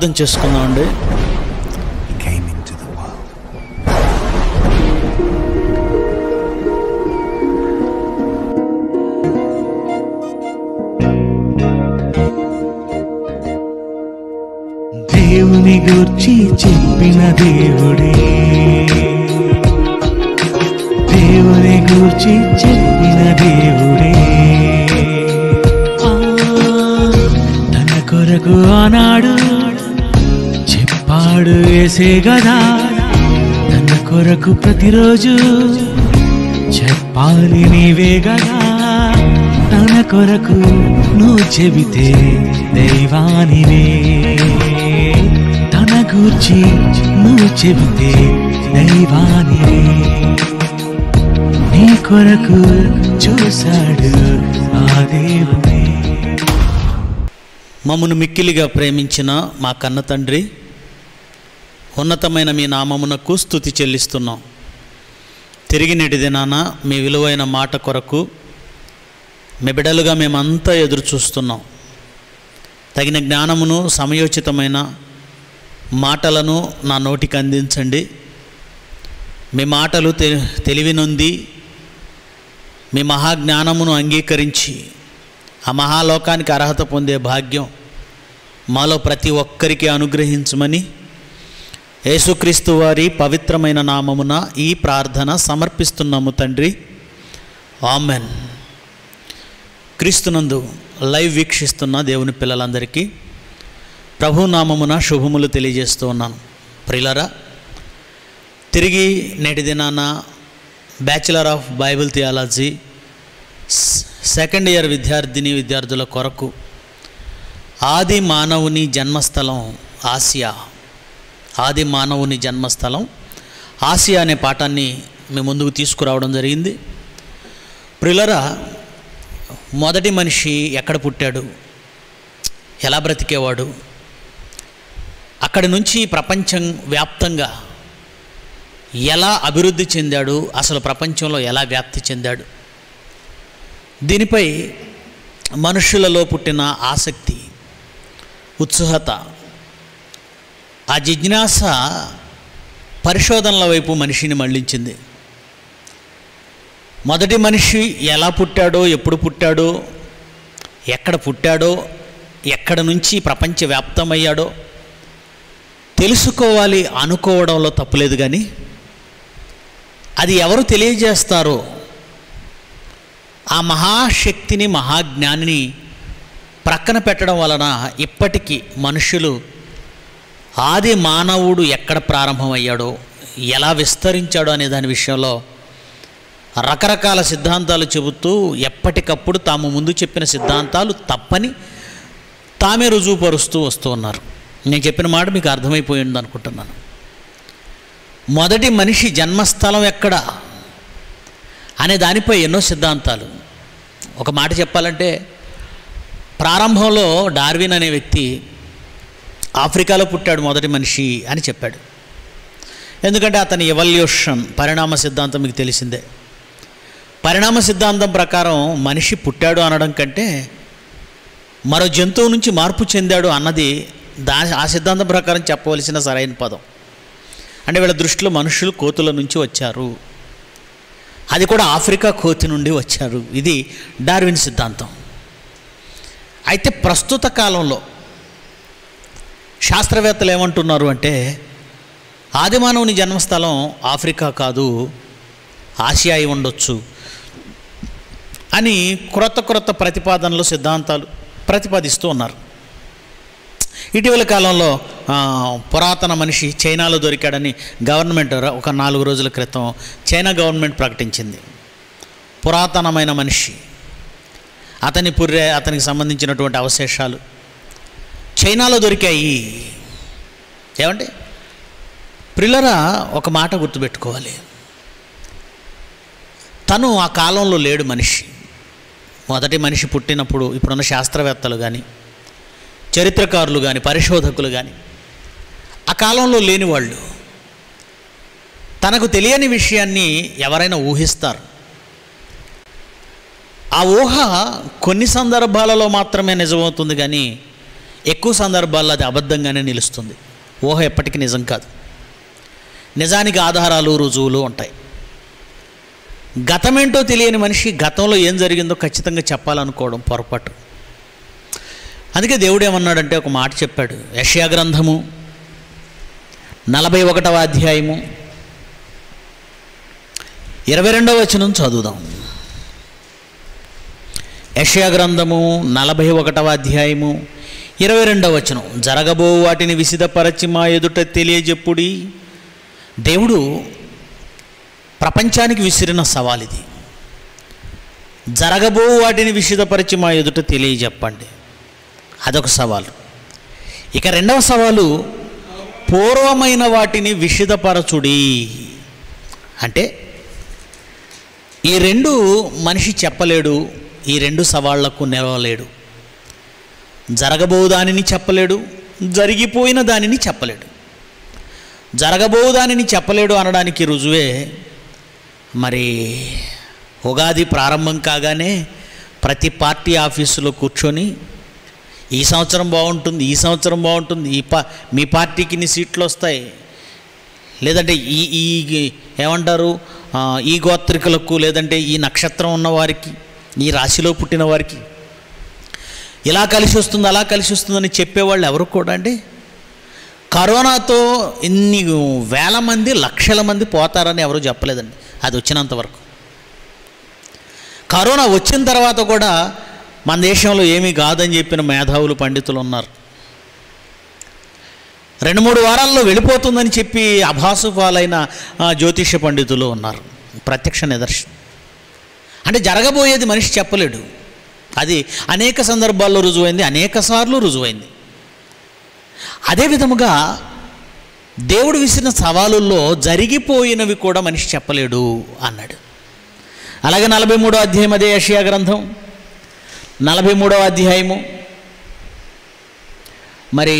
ప్రార్థన చేసుకుందామండి He came into the world. దేవుని గూర్చి చెప్పిన దేవుడే దేవుని గూర్చి చెప్పిన దేవుడే ఆ, తన కొరకు ఆనాడు చెప్పాడు వేసే గదా తన కొరకు ప్రతిరోజు చెప్పాలి నీవే గదా తన కొరకు నువ్వు చెబితే దైవానివే తన గూర్చి నువ్వు చెబితే దైవానివే నీ కొరకు చూశాడు ఆ దేవుడే మమ్మను మిక్కిలిగా ప్రేమించిన మా కన్న తండ్రి ఉన్నతమైన మీ నామమునకు స్థుతి చెల్లిస్తున్నాం తిరిగి నేటి దినాన మీ విలువైన మాట కొరకు మీ బిడలుగా మేమంతా ఎదురు చూస్తున్నాం తగిన జ్ఞానమును సమయోచితమైన మాటలను నా నోటికి అందించండి మీ మాటలు తె తెలివి నొంది మీ మహాజ్ఞానమును అంగీకరించి ఆ మహాలోకానికి అర్హత పొందే భాగ్యం మాలో ప్రతి ఒక్కరికి అనుగ్రహించమని యేసుక్రీస్తు వారి పవిత్రమైన నామమున ఈ ప్రార్థన సమర్పిస్తున్నాము తండ్రి ఆమెన్ క్రీస్తునందు లైవ్ వీక్షిస్తున్న దేవుని పిల్లలందరికీ ప్రభు నామమున శుభములు తెలియజేస్తూ ఉన్నాను ప్రిలరా తిరిగి నేటి దినాన bachelor of Bible theology second year విద్యార్థిని విద్యార్థుల కొరకు ఆది మానవుని జన్మస్థలం ఆసియా ఆది మానవుని జన్మస్థలం ఆసియా అనే పాఠాన్ని మీ ముందుకు తీసుకురావడం జరిగింది ప్రిలరా మొదటి మనిషి ఎక్కడ పుట్టాడు ఎలా బ్రతికేవాడు అక్కడి నుంచి ప్రపంచం వ్యాప్తంగా ఎలా అభివృద్ధి చెందాడు అసలు ప్రపంచంలో ఎలా వ్యాప్తి చెందాడు దీనిపై మనుషులలో పుట్టిన ఆసక్తి ఉత్సుహత ఆ జిజ్ఞాస పరిశోధనల వైపు మనిషిని మళ్ళించింది మొదటి మనిషి ఎలా పుట్టాడో ఎప్పుడు పుట్టాడో ఎక్కడ పుట్టాడో ఎక్కడ నుంచి ప్రపంచవ్యాప్తమయ్యాడో తెలుసుకోవాలి అనుకోవడంలో తప్పులేదు కానీ అది ఎవరు తెలియజేస్తారో ఆ మహాశక్తిని మహాజ్ఞానిని ప్రక్కన పెట్టడం వలన ఇప్పటికీ మనుషులు ఆది మానవుడు ఎక్కడ ప్రారంభమయ్యాడో ఎలా విస్తరించాడో అనే దాని విషయంలో రకరకాల సిద్ధాంతాలు చెబుతూ ఎప్పటికప్పుడు తాము ముందు చెప్పిన సిద్ధాంతాలు తప్పని తామే రుజువుపరుస్తూ వస్తూ ఉన్నారు నేను చెప్పిన మాట మీకు అర్థమైపోయింది అనుకుంటున్నాను మొదటి మనిషి జన్మస్థలం ఎక్కడ అనే దానిపై ఎన్నో సిద్ధాంతాలు ఒక మాట చెప్పాలంటే ప్రారంభంలో డార్విన్ అనే వ్యక్తి ఆఫ్రికాలో పుట్టాడు మొదటి మనిషి అని చెప్పాడు ఎందుకంటే అతని ఎవల్యూషన్ పరిణామ సిద్ధాంతం మీకు తెలిసిందే పరిణామ సిద్ధాంతం ప్రకారం మనిషి పుట్టాడు అనడం కంటే మరో జంతువు నుంచి మార్పు చెందాడు అన్నది దా ఆ సిద్ధాంతం ప్రకారం చెప్పవలసిన సరైన పదం అంటే వీళ్ళ దృష్టిలో మనుషులు కోతుల నుంచి వచ్చారు అది కూడా ఆఫ్రికా కోతి నుండి వచ్చారు ఇది డార్విన్ సిద్ధాంతం అయితే ప్రస్తుత కాలంలో శాస్త్రవేత్తలు ఏమంటున్నారు అంటే ఆదిమానవుని జన్మస్థలం ఆఫ్రికా కాదు ఆసియా అయి ఉండొచ్చు అని క్రొత్త క్రొత్త ప్రతిపాదనలు సిద్ధాంతాలు ప్రతిపాదిస్తూ ఉన్నారు ఇటీవల కాలంలో ఆ, పురాతన మనిషి చైనాలో దొరికాడని గవర్నమెంట్ ర- ఒక నాలుగు రోజుల క్రితం చైనా గవర్నమెంట్ ప్రకటించింది పురాతనమైన మనిషి అతని పుర్రె అతనికి సంబంధించినటువంటి అవశేషాలు చైనాలో దొరికాయి ఏమంటే ప్రిల్లరా ఒక మాట గుర్తుపెట్టుకోవాలి తను ఆ కాలంలో లేడు మనిషి మొదటి మనిషి పుట్టినప్పుడు ఇప్పుడున్న శాస్త్రవేత్తలు కానీ చరిత్రకారులు కానీ పరిశోధకులు కానీ ఆ కాలంలో లేని వాళ్ళు తనకు తెలియని విషయాన్ని ఎవరైనా ఊహిస్తారు ఆ ఊహ కొన్ని సందర్భాలలో మాత్రమే నిజమవుతుంది కానీ ఎక్కువ సందర్భాల్లో అది అబద్ధంగానే నిలుస్తుంది ఊహ ఎప్పటికీ నిజం కాదు నిజానికి ఆధారాలు రుజువులు ఉంటాయి గతమేంటో తెలియని మనిషి గతంలో ఏం జరిగిందో ఖచ్చితంగా చెప్పాలనుకోవడం పొరపాటు అందుకే దేవుడు ఏమన్నాడంటే ఒక మాట చెప్పాడు యష్యా గ్రంథము నలభై ఒకటవ అధ్యాయము ఇరవై రెండవ వచనం చదువుదాం యష్యా గ్రంథము నలభై ఒకటవ అధ్యాయము ఇరవై రెండవ వచనం జరగబో వాటిని విసిదపరచి మా ఎదుట తెలియజెప్పుడి దేవుడు ప్రపంచానికి విసిరిన సవాల్ ఇది జరగబో వాటిని విషిదపరిచి మా ఎదుట తెలియజెప్పండి అదొక సవాలు ఇక రెండవ సవాలు పూర్వమైన వాటిని విషిదపరచుడి అంటే ఈ రెండు మనిషి చెప్పలేడు ఈ రెండు సవాళ్లకు నిలవలేడు జరగబో దానిని చెప్పలేడు జరిగిపోయిన దానిని చెప్పలేడు జరగబో దానిని చెప్పలేడు అనడానికి రుజువే మరి ఉగాది ప్రారంభం కాగానే ప్రతి పార్టీ ఆఫీసులో కూర్చొని ఈ సంవత్సరం బాగుంటుంది ఈ సంవత్సరం బాగుంటుంది ఈ పా మీ పార్టీకి ఇన్ని సీట్లు వస్తాయి లేదంటే ఈ ఈ ఏమంటారు ఆ, ఈ గోత్రికులకు లేదంటే ఈ నక్షత్రం ఉన్న వారికి ఈ రాశిలో పుట్టిన వారికి ఇలా కలిసి వస్తుంది అలా కలిసి వస్తుందని చెప్పేవాళ్ళు ఎవరు కూడా అండి కరోనాతో ఇన్ని వేల మంది లక్షల మంది పోతారని ఎవరు చెప్పలేదండి అది వచ్చినంత వరకు కరోనా వచ్చిన తర్వాత కూడా మన దేశంలో ఏమీ కాదని చెప్పిన మేధావులు పండితులు ఉన్నారు రెండు మూడు వారాల్లో వెళ్ళిపోతుందని చెప్పి అభాసు పాలైన ఆ, జ్యోతిష పండితులు ఉన్నారు ప్రత్యక్ష నిదర్శనం అంటే జరగబోయేది మనిషి చెప్పలేడు అది అనేక సందర్భాల్లో రుజువైంది అనేక సార్లు రుజువైంది అదే విధముగా దేవుడు విసిరిన సవాలుల్లో జరిగిపోయినవి కూడా మనిషి చెప్పలేడు అన్నాడు అలాగే నలభై మూడో అధ్యాయం అదే యషియా గ్రంథం నలభై మూడవ అధ్యాయము మరి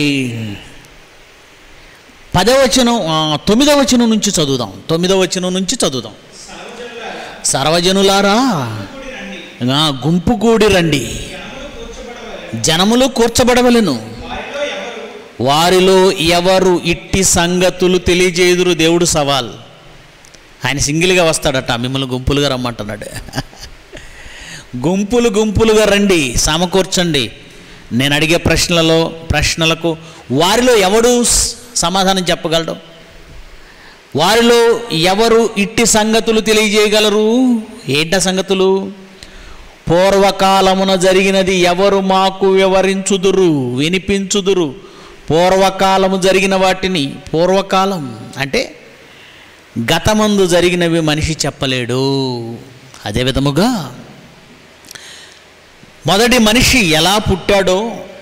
పదవ వచనం ఆ, తొమ్మిదవ వచనం నుంచి చదువుదాం తొమ్మిదవ వచనం నుంచి చదువుదాం సర్వజనులారా ఆ, గుంపు కూడి రండి జనములు కూర్చబడవలెను వారిలో ఎవరు ఇట్టి సంగతులు తెలియజేయుదురు దేవుడు సవాల్ ఆయన సింగిల్గా వస్తాడట మిమ్మల్ని గుంపులుగా రమ్మంటున్నాడు గుంపులు గుంపులుగా రండి సమకూర్చండి నేను అడిగే ప్రశ్నలలో ప్రశ్నలకు వారిలో ఎవడు స్- సమాధానం చెప్పగలడు వారిలో ఎవరు ఇట్టి సంగతులు తెలియజేయగలరు ఏంట సంగతులు పూర్వకాలమున జరిగినది ఎవరు మాకు వివరించుదురు వినిపించుదురు పూర్వకాలము జరిగిన వాటిని పూర్వకాలం అంటే గతమందు జరిగినవి మనిషి చెప్పలేడు అదే విధముగా మొదటి మనిషి ఎలా పుట్టాడో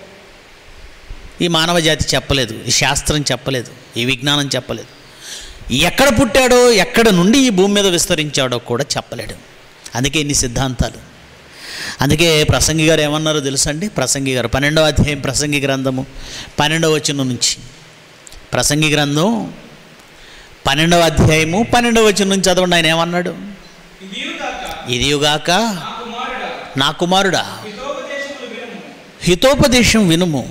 ఈ మానవ జాతి చెప్పలేదు ఈ శాస్త్రం చెప్పలేదు ఈ విజ్ఞానం చెప్పలేదు ఎక్కడ పుట్టాడో ఎక్కడ నుండి ఈ భూమి మీద విస్తరించాడో కూడా చెప్పలేడు అందుకే ఇన్ని సిద్ధాంతాలు అందుకే ప్రసంగి గారు ఏమన్నారో తెలుసండి ప్రసంగి గారు పన్నెండవ అధ్యాయం ప్రసంగి గ్రంథము పన్నెండవ వచనం నుంచి ప్రసంగి గ్రంథం పన్నెండవ అధ్యాయము పన్నెండవ వచనం నుంచి చదవండి ఆయన ఏమన్నాడు ఇదియుగాక నా కుమారుడా హితోపదేశం వినుము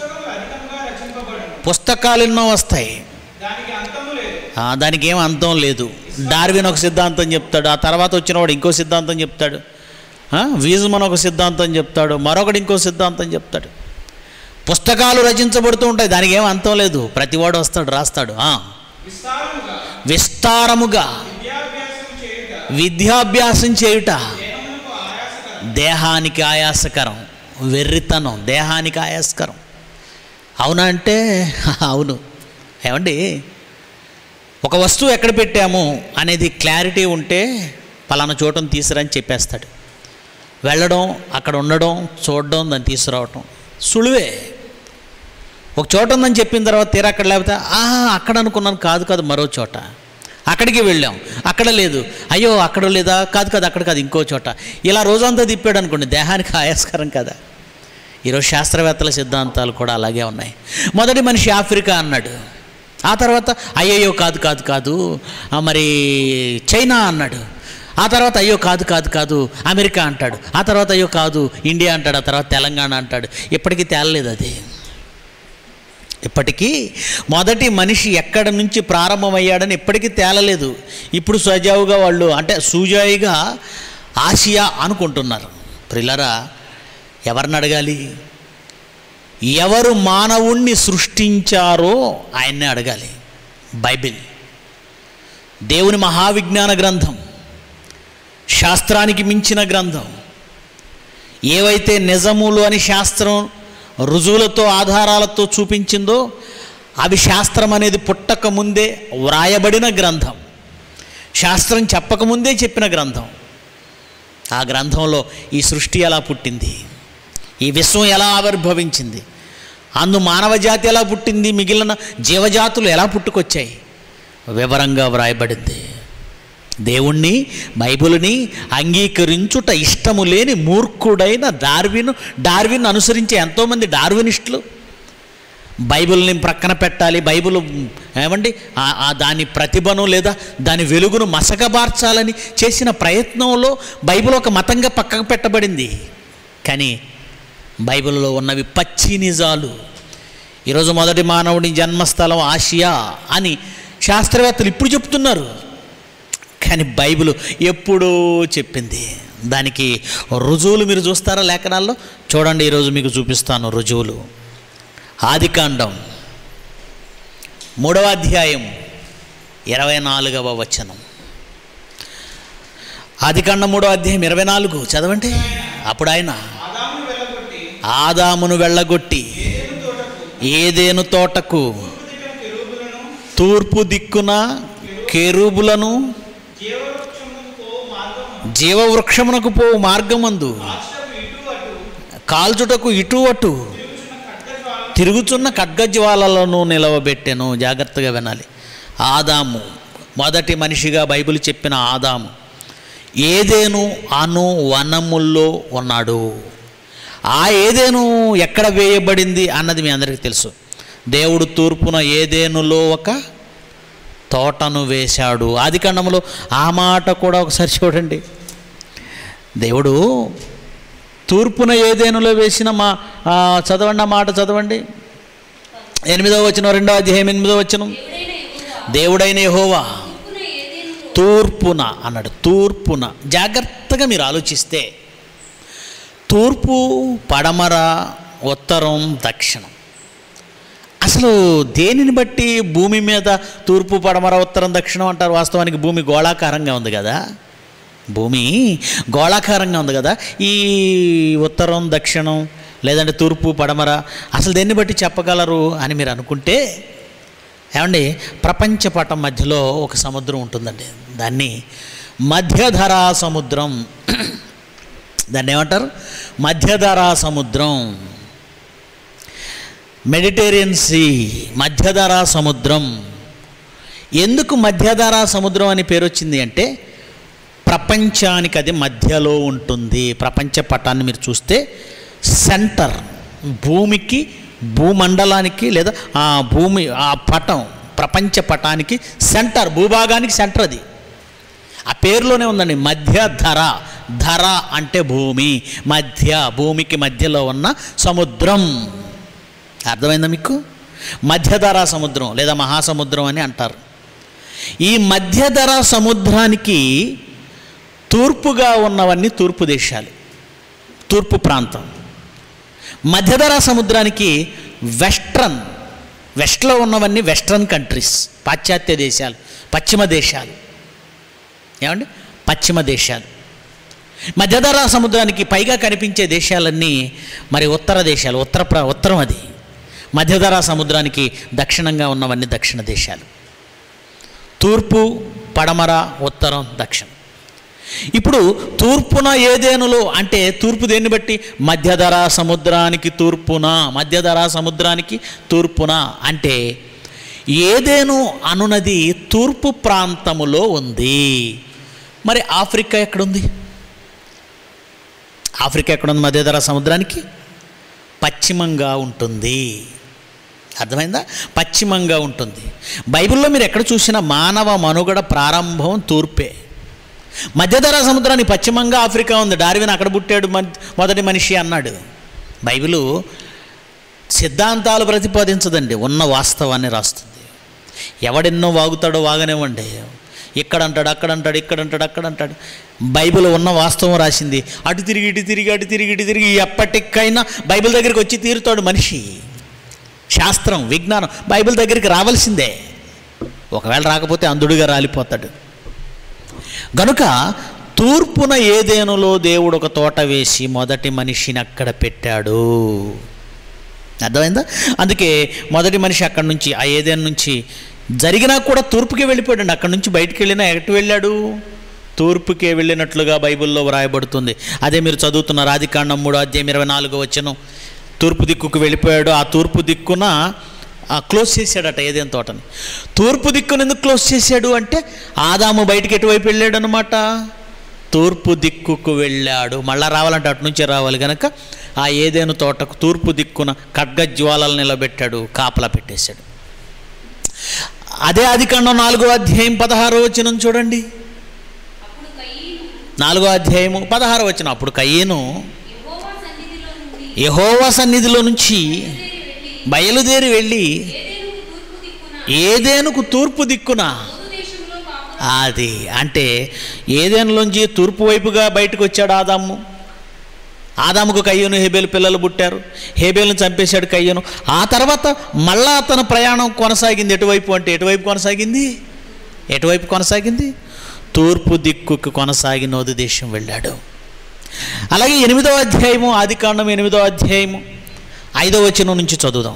పుస్తకాలు ఎన్నో వస్తాయి ఆ, దానికి ఏం అంతం లేదు డార్విన్ ఒక సిద్ధాంతం చెప్తాడు ఆ తర్వాత వచ్చినవాడు ఇంకో సిద్ధాంతం చెప్తాడు ఆ, వీజుమన్ ఒక సిద్ధాంతం చెప్తాడు మరొకడు ఇంకో సిద్ధాంతం చెప్తాడు పుస్తకాలు రచించబడుతూ ఉంటాయి దానికి ఏం అంతం లేదు ప్రతివాడు వస్తాడు రాస్తాడు ఆ. విస్తారముగా విద్యాభ్యాసం చేయుట దేహానికి ఆయాసకరం వెర్రితనం దేహానికి ఆయాసకరం అవునా అంటే అవును ఏమండి ఒక వస్తువు ఎక్కడ పెట్టాము అనేది క్లారిటీ ఉంటే పలానా చోటను తీసుకురని చెప్పేస్తాడు వెళ్ళడం అక్కడ ఉండడం చూడడం దాన్ని తీసుకురావటం సులువే ఒక చోట ఉందని చెప్పిన తర్వాత తీరా అక్కడ లేకపోతే ఆహా అక్కడ అనుకున్నాను కాదు కాదు మరో చోట అక్కడికి వెళ్ళాం అక్కడ లేదు అయ్యో అక్కడ లేదా కాదు కాదు అక్కడ కాదు ఇంకో చోట ఇలా రోజంతా తిప్పాడు అనుకోండి దేహానికి ఆయాస్కరం కదా ఈరోజు శాస్త్రవేత్తల సిద్ధాంతాలు కూడా అలాగే ఉన్నాయి మొదటి మనిషి ఆఫ్రికా అన్నాడు ఆ తర్వాత అయ్యయ్యో కాదు కాదు కాదు ఆ మరి చైనా అన్నాడు ఆ తర్వాత అయ్యో కాదు కాదు కాదు అమెరికా అంటాడు ఆ తర్వాత అయ్యో కాదు ఇండియా అంటాడు ఆ తర్వాత తెలంగాణ అంటాడు ఇప్పటికీ తేలలేదు అది ఇప్పటికీ మొదటి మనిషి ఎక్కడి నుంచి ప్రారంభమయ్యాడని ఇప్పటికీ తేలలేదు ఇప్పుడు సజావుగా వాళ్ళు అంటే సూజాయిగా ఆసియా అనుకుంటున్నారు ప్రిల్లరా ఎవరిని అడగాలి ఎవరు మానవుణ్ణి సృష్టించారో ఆయన్నే అడగాలి బైబిల్ దేవుని మహావిజ్ఞాన గ్రంథం శాస్త్రానికి మించిన గ్రంథం ఏవైతే నిజములు అని శాస్త్రం రుజువులతో ఆధారాలతో చూపించిందో అవి శాస్త్రం అనేది పుట్టక ముందే వ్రాయబడిన గ్రంథం శాస్త్రం చెప్పకముందే చెప్పిన గ్రంథం ఆ గ్రంథంలో ఈ సృష్టి ఎలా పుట్టింది ఈ విశ్వం ఎలా ఆవిర్భవించింది అందు మానవ జాతి ఎలా పుట్టింది మిగిలిన జీవజాతులు ఎలా పుట్టుకొచ్చాయి వివరంగా వ్రాయబడింది దేవుణ్ణి బైబిల్ని అంగీకరించుట ఇష్టము లేని మూర్ఖుడైన డార్విన్ డార్విన్ అనుసరించే ఎంతోమంది డార్వినిస్టులు బైబిల్ని ప్రక్కన పెట్టాలి బైబిల్ ఏమండి ఆ- ఆ దాని ప్రతిభను లేదా దాని వెలుగును మసకబార్చాలని చేసిన ప్రయత్నంలో బైబిల్ ఒక మతంగా పక్కకు పెట్టబడింది కానీ బైబిల్లో ఉన్నవి పచ్చి నిజాలు ఈరోజు మొదటి మానవుడి జన్మస్థలం ఆసియా అని శాస్త్రవేత్తలు ఇప్పుడు చెప్తున్నారు కానీ బైబిల్ ఎప్పుడూ చెప్పింది దానికి రుజువులు మీరు చూస్తారా లేఖనాల్లో చూడండి ఈరోజు మీకు చూపిస్తాను రుజువులు ఆదికాండం మూడవ అధ్యాయం ఇరవై నాలుగవ వచనం ఆదికాండం మూడవ అధ్యాయం ఇరవై నాలుగు చదవండి అప్పుడు ఆయన ఆదామును వెళ్ళగొట్టి ఏదేను తోటకు తూర్పు దిక్కున కెరూబులను జీవవృక్షమునకు పోవు మార్గమందు కాల్చుటకు ఇటు అటు తిరుగుచున్న ఖడ్గజ్వాలలను నిలవబెట్టెను జాగ్రత్తగా వినాలి ఆదాము మొదటి మనిషిగా బైబిల్ చెప్పిన ఆదాము ఏదేను అను వనముల్లో ఉన్నాడు ఆ ఏదేను ఎక్కడ వేయబడింది అన్నది మీ అందరికీ తెలుసు దేవుడు తూర్పున ఏదేనులో ఒక తోటను వేశాడు ఆది కాండంలో ఆ మాట కూడా ఒకసారి చూడండి దేవుడు తూర్పున ఏదేనులో వేసిన మా ఆ, చదవండి ఆ మాట చదవండి ఎనిమిదవ వచనం రెండవ అధ్యాయం ఎనిమిదవ వచనం దేవుడైన యెహోవా తూర్పున అన్నాడు తూర్పున జాగ్రత్తగా మీరు ఆలోచిస్తే తూర్పు పడమర ఉత్తరం దక్షిణం అసలు దేనిని బట్టి భూమి మీద తూర్పు పడమర ఉత్తరం దక్షిణం అంటారు వాస్తవానికి భూమి గోళాకారంగా ఉంది కదా భూమి గోళాకారంగా ఉంది కదా ఈ ఉత్తరం దక్షిణం లేదంటే తూర్పు పడమర అసలు దేన్ని బట్టి చెప్పగలరు అని మీరు అనుకుంటే ఏమండి ప్రపంచ పటం మధ్యలో ఒక సముద్రం ఉంటుందండి దాన్ని మధ్యధరా సముద్రం దాన్ని ఏమంటారు మధ్యధరా సముద్రం మెడిటేరియన్ సీ మధ్యధరా సముద్రం ఎందుకు మధ్యధరా సముద్రం అని పేరు వచ్చింది అంటే ప్రపంచానికి అది మధ్యలో ఉంటుంది ప్రపంచ పటాన్ని మీరు చూస్తే సెంటర్ భూమికి భూమండలానికి లేదా ఆ భూమి ఆ పటం ప్రపంచ పటానికి సెంటర్ భూభాగానికి సెంటర్ అది ఆ పేరులోనే ఉందండి మధ్య ధర ధర అంటే భూమి మధ్య భూమికి మధ్యలో ఉన్న సముద్రం అర్థమైందా మీకు మధ్యధర సముద్రం లేదా మహాసముద్రం అని అంటారు ఈ మధ్యధర సముద్రానికి తూర్పుగా ఉన్నవన్నీ తూర్పు దేశాలు తూర్పు ప్రాంతం మధ్యధరా సముద్రానికి వెస్ట్రన్ వెస్ట్లో ఉన్నవన్నీ వెస్ట్రన్ కంట్రీస్ పాశ్చాత్య దేశాలు పశ్చిమ దేశాలు ఏమండి పశ్చిమ దేశాలు మధ్యధరా సముద్రానికి పైగా కనిపించే దేశాలన్నీ మరి ఉత్తర దేశాలు ఉత్తర ప్ర ఉత్తరం అది మధ్యధరా సముద్రానికి దక్షిణంగా ఉన్నవన్నీ దక్షిణ దేశాలు తూర్పు పడమర ఉత్తరం దక్షిణం ఇప్పుడు తూర్పున ఏదేనులో అంటే తూర్పు దేన్ని బట్టి మధ్యధరా సముద్రానికి తూర్పున మధ్యధరా సముద్రానికి తూర్పున అంటే ఏదేను అనునది తూర్పు ప్రాంతములో ఉంది మరి ఆఫ్రికా ఎక్కడుంది ఆఫ్రికా ఎక్కడుంది మధ్యధరా సముద్రానికి పశ్చిమంగా ఉంటుంది అర్థమైందా పశ్చిమంగా ఉంటుంది బైబిల్లో మీరు ఎక్కడ చూసినా మానవ మనుగడ ప్రారంభం తూర్పే మధ్యధరా సముద్రానికి పశ్చిమంగా ఆఫ్రికా ఉంది డార్విన్ అక్కడ పుట్టాడు మన్- మొదటి మనిషి అన్నాడు బైబిలు సిద్ధాంతాలు ప్రతిపాదించదండి ఉన్న వాస్తవాన్ని రాస్తుంది ఎవడెన్నో వాగుతాడో వాగనివ్వండి ఇక్కడ అంటాడు అక్కడ అంటాడు ఇక్కడ అంటాడు అక్కడ అంటాడు బైబిల్ ఉన్న వాస్తవం రాసింది అటు తిరిగి ఇటు తిరిగి అటు తిరిగి ఇటు తిరిగి ఎప్పటికైనా బైబిల్ దగ్గరికి వచ్చి తీరుతాడు మనిషి శాస్త్రం విజ్ఞానం బైబిల్ దగ్గరికి రావాల్సిందే ఒకవేళ రాకపోతే అందుడుగా రాలిపోతాడు గనుక తూర్పున ఏదేనులో దేవుడు ఒక తోట వేసి మొదటి మనిషిని అక్కడ పెట్టాడు అర్థమైందా అందుకే మొదటి మనిషి అక్కడి నుంచి ఆ ఏదేను నుంచి జరిగినా కూడా తూర్పుకే వెళ్ళిపోయాడు అక్కడి నుంచి బయటికి వెళ్ళినా ఎటు వెళ్ళాడు తూర్పుకే వెళ్ళినట్లుగా బైబిల్లో వ్రాయబడుతుంది అదే మీరు చదువుతున్నారు ఆదికాండం మూడు అధ్యాయం ఇరవై నాలుగు వచ్చను తూర్పు దిక్కుకు వెళ్ళిపోయాడు ఆ తూర్పు దిక్కున ఆ, క్లోజ్ చేశాడట ఏదేం తోటని తూర్పు దిక్కును ఎందుకు క్లోజ్ చేశాడు అంటే ఆదాము బయటికి ఎటువైపు వెళ్ళాడు అనమాట తూర్పు దిక్కుకు వెళ్ళాడు మళ్ళా రావాలంటే అటు నుంచే రావాలి కనుక ఆ ఏదేను తోటకు తూర్పు దిక్కున ఖడ్గజ్వాలలు నిలబెట్టాడు కాపలా పెట్టేశాడు అదే ఆదికాండం నాలుగో అధ్యాయం పదహారో వచనం చూడండి అప్పుడు కయీను నాలుగో అధ్యాయము పదహారో వచనం అప్పుడు కయ్యేను యెహోవా సన్నిధిలో నుండి యహోవా సన్నిధిలో నుంచి బయలుదేరి వెళ్ళి బయలుదేరి వెళ్ళి ఏదేనుకు తూర్పు దిక్కున ఏదేనుకు తూర్పు దిక్కున పొదు దేశంలో కాపురం అది అంటే ఏదేనులోంచి తూర్పు వైపుగా బయటకు వచ్చాడు ఆదాము ఆదాముకు కయ్యను హేబేలు పిల్లలు పుట్టారు హేబేలును చంపేశాడు కయ్యను ఆ తర్వాత మళ్ళా అతని ప్రయాణం కొనసాగింది ఎటువైపు అంటే ఎటువైపు కొనసాగింది ఎటువైపు కొనసాగింది తూర్పు దిక్కుకు కొనసాగి నోదు దేశం వెళ్ళాడు అలాగే ఎనిమిదవ అధ్యాయము ఆదికాండం ఎనిమిదవ అధ్యాయము ఐదవ వచనం నుంచి చదువుదాం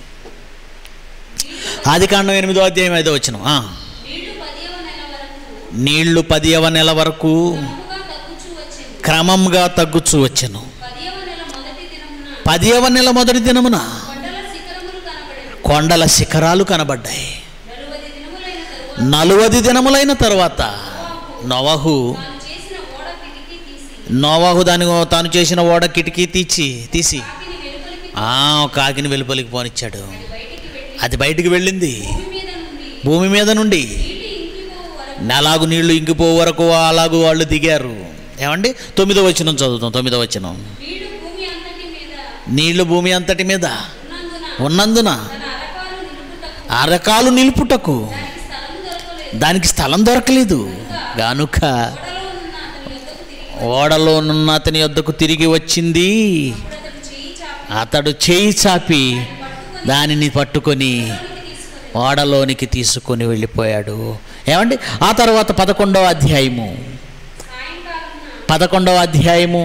ఆదికాండం ఎనిమిదవ అధ్యాయం ఐదవ వచనం ఆ. నీళ్లు పదియవ నెల వరకు నీళ్లు పదియవ నెల వరకు క్రమముగా తగ్గుచూ వచ్చెను క్రమంగా తగ్గుచూ వచ్చెను పదియవ నెల మొదటి దినమున పదియవ నెల మొదటి దినమున కొండల శిఖరములు కనబడెను కొండల శిఖరాలు కనబడ్డాయి నలువది దినములైన తరువాత నలువది దినములైన తర్వాత నోవహు తాను చేసిన ఓడ కిటికీ తీసి నోవహు దాని తాను చేసిన ఓడ కిటికీ తీసి తీసి కాకిని వెలుపలికి ఆ కాకిని వెలుపలికి పోనిచ్చాడు బయటికి వెళ్ళి అది బయటికి వెళ్ళింది భూమి మీద నుండి భూమి మీద నుండి నీటి ఇంకిపో వరకు నెలాగు నీళ్లు ఇంకిపో వరకు అలాగు వాళ్ళు దిగారు ఏమండి తొమ్మిదో వచనం చదువుతాం తొమ్మిదో వచనం వీడు భూమి అంతటి మీద నీళ్లు భూమి అంతటి మీద ఉన్నందున ఉన్నందున తన అరకాలు నిలుపుటకు అరకాలు నిలుపుటకు దానికి స్థలం దొరకలేదు దానికి స్థలం దొరకలేదు గానుక ఓడలో ఉన్న అతని యొద్దకు తిరిగి ఓడలో ఉన్న అతని వద్దకు తిరిగి వచ్చింది అప్పుడు అతడు చేయి చాపి అతడు చేయి చాపి పట్టుకొని దానిని పట్టుకొని తీసుకొని ఓడలోనికి తీసుకొని వెళ్ళిపోయాడు ఏమండి ఆ తర్వాత పదకొండవ అధ్యాయము సాయంకాలం పదకొండవ అధ్యాయము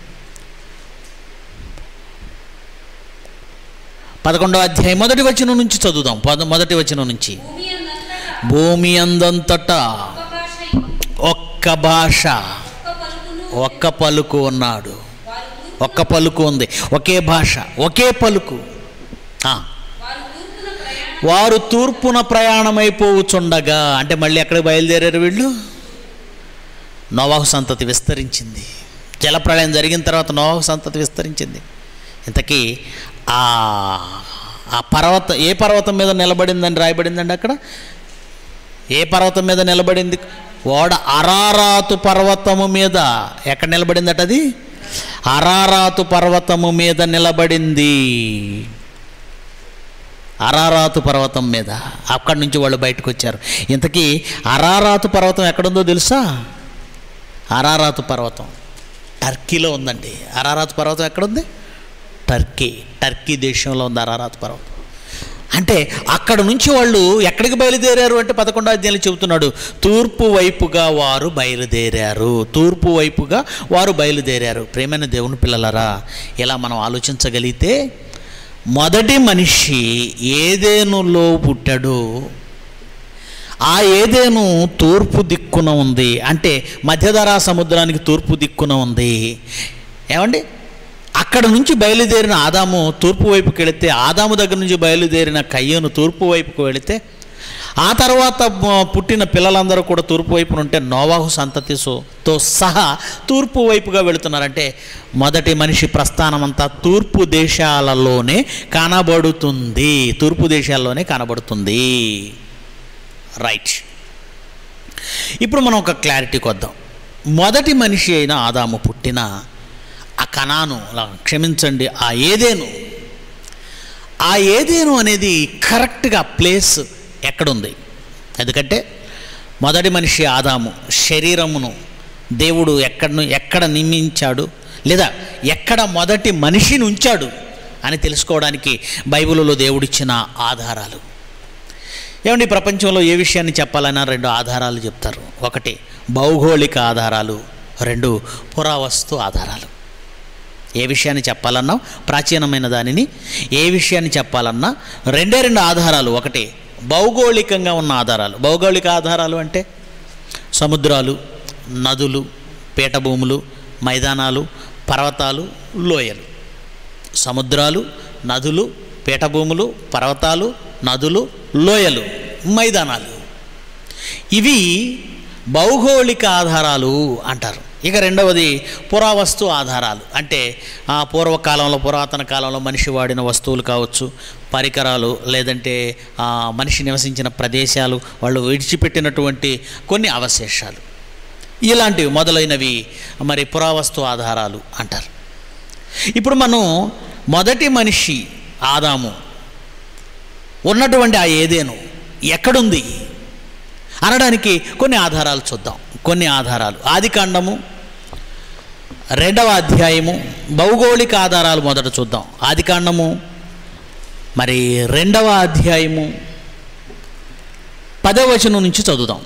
పదకొండవ అధ్యాయం మొదటి వచనం నుంచి చదువుదాం పద మొదటి వచనం నుంచి భూమి అంతటా భూమి అందంతటా ఒక భాష ఒక్క భాష ఒక పలుకును ఒక్క పలుకు ఉన్నాడు వారు తూర్పు ఒక్క పలుకు ఉంది ఒకే భాష ఒకే పలుకు ఆ, వారు తూర్పున ప్రయాణం వారు తూర్పున ప్రయాణమైపోవుచుండగా అంటే మళ్ళీ ఎక్కడికి బయలుదేరారు వీళ్ళు నోవాహు సంతతి విస్తరించింది జలప్రళయం జరిగిన తర్వాత నోవాహు సంతతి విస్తరించింది ఇంతకీ ఆ ఆ పర్వతం ఏ పర్వతం మీద నిలబడిందని రాయబడిందండి అక్కడ ఏ పర్వతం మీద నిలబడింది ఓడ అరారాతు పర్వతము మీద ఎక్కడ నిలబడిందట అది అరారాతు పర్వతము మీద నిలబడింది అరారాతు పర్వతం మీద అక్కడి నుంచి వాళ్ళు బయటకు వచ్చారు ఇంతకీ అరారాతు పర్వతం ఎక్కడుందో తెలుసా అరారాతు పర్వతం టర్కీలో ఉందండి అరారాతు పర్వతం ఎక్కడుంది టర్కీ టర్కీ దేశంలో ఉంది అరారాతు పర్వతం అంటే అక్కడ నుంచి వాళ్ళు ఎక్కడికి బయలుదేరారు అంటే పదకొండో అధ్యాయులు చెబుతున్నాడు తూర్పు వైపుగా వారు బయలుదేరారు తూర్పు వైపుగా వారు బయలుదేరారు ప్రేమైన దేవుని పిల్లలరా ఇలా మనం ఆలోచించగలిగితే మొదటి మనిషి ఏదేనులో పుట్టాడు ఆ ఏదేను తూర్పు దిక్కున ఉంది అంటే మధ్యధరా సముద్రానికి తూర్పు దిక్కున ఉంది ఏమండి అక్కడ నుంచి బయలుదేరిన ఆదాము తూర్పు వైపుకి వెళితే ఆదాము దగ్గర నుంచి బయలుదేరిన కయ్యను తూర్పు వైపుకు వెళితే ఆ తర్వాత మ- పుట్టిన పిల్లలందరూ కూడా తూర్పు వైపున ఉంటే నోవాహు సంతతితో సహా తూర్పు వైపుగా వెళుతున్నారంటే మొదటి మనిషి ప్రస్థానం అంతా తూర్పు దేశాలలోనే కనబడుతుంది తూర్పు దేశాల్లోనే కనబడుతుంది రైట్ ఇప్పుడు మనం ఒక క్లారిటీకి వద్దాం మొదటి మనిషి అయిన ఆదాము పుట్టిన ఆ కణాను లా- క్షమించండి ఆ ఏదేను ఆ ఏదేను అనేది కరెక్ట్గా ప్లేస్ ఎక్కడుంది ఎందుకంటే మొదటి మనిషి ఆదాము శరీరమును దేవుడు ఎక్కడ ఎక్కడ నియమించాడు లేదా ఎక్కడ మొదటి మనిషిని ఉంచాడు అని తెలుసుకోవడానికి బైబిల్లో దేవుడిచ్చిన ఆధారాలు ఏమండి ఈ ప్రపంచంలో ఏ విషయాన్ని చెప్పాలన్నా రెండు ఆధారాలు చెప్తారు ఒకటి భౌగోళిక ఆధారాలు రెండు పురావస్తు ఆధారాలు ఏ విషయాన్ని చెప్పాలన్నా ప్రాచీనమైన దానిని ఏ విషయాన్ని చెప్పాలన్నా రెండే రెండు ఆధారాలు ఒకటి భౌగోళికంగా ఉన్న ఆధారాలు భౌగోళిక ఆధారాలు అంటే సముద్రాలు నదులు పీఠభూములు మైదానాలు పర్వతాలు లోయలు సముద్రాలు నదులు పీఠభూములు పర్వతాలు నదులు లోయలు మైదానాలు ఇవి భౌగోళిక ఆధారాలు అంటారు ఇక రెండవది పురావస్తు ఆధారాలు అంటే ఆ పూర్వకాలంలో పురాతన కాలంలో మనిషి వాడిన వస్తువులు కావచ్చు పరికరాలు లేదంటే ఆ మనిషి నివసించిన ప్రదేశాలు వాళ్ళు విడిచిపెట్టినటువంటి కొన్ని అవశేషాలు ఇలాంటివి మొదలైనవి మరి పురావస్తు ఆధారాలు అంటారు ఇప్పుడు మనం మొదటి మనిషి ఆదాము ఉన్నటువంటి ఆ ఏదేను ఎక్కడుంది అనడానికి కొన్ని ఆధారాలు చూద్దాం కొన్ని ఆధారాలు ఆదికాండము రెండవ అధ్యాయము భౌగోళిక ఆధారాలు మొదట చూద్దాం ఆదికాండము మరి రెండవ అధ్యాయము పదవచనం నుంచి చదువుదాం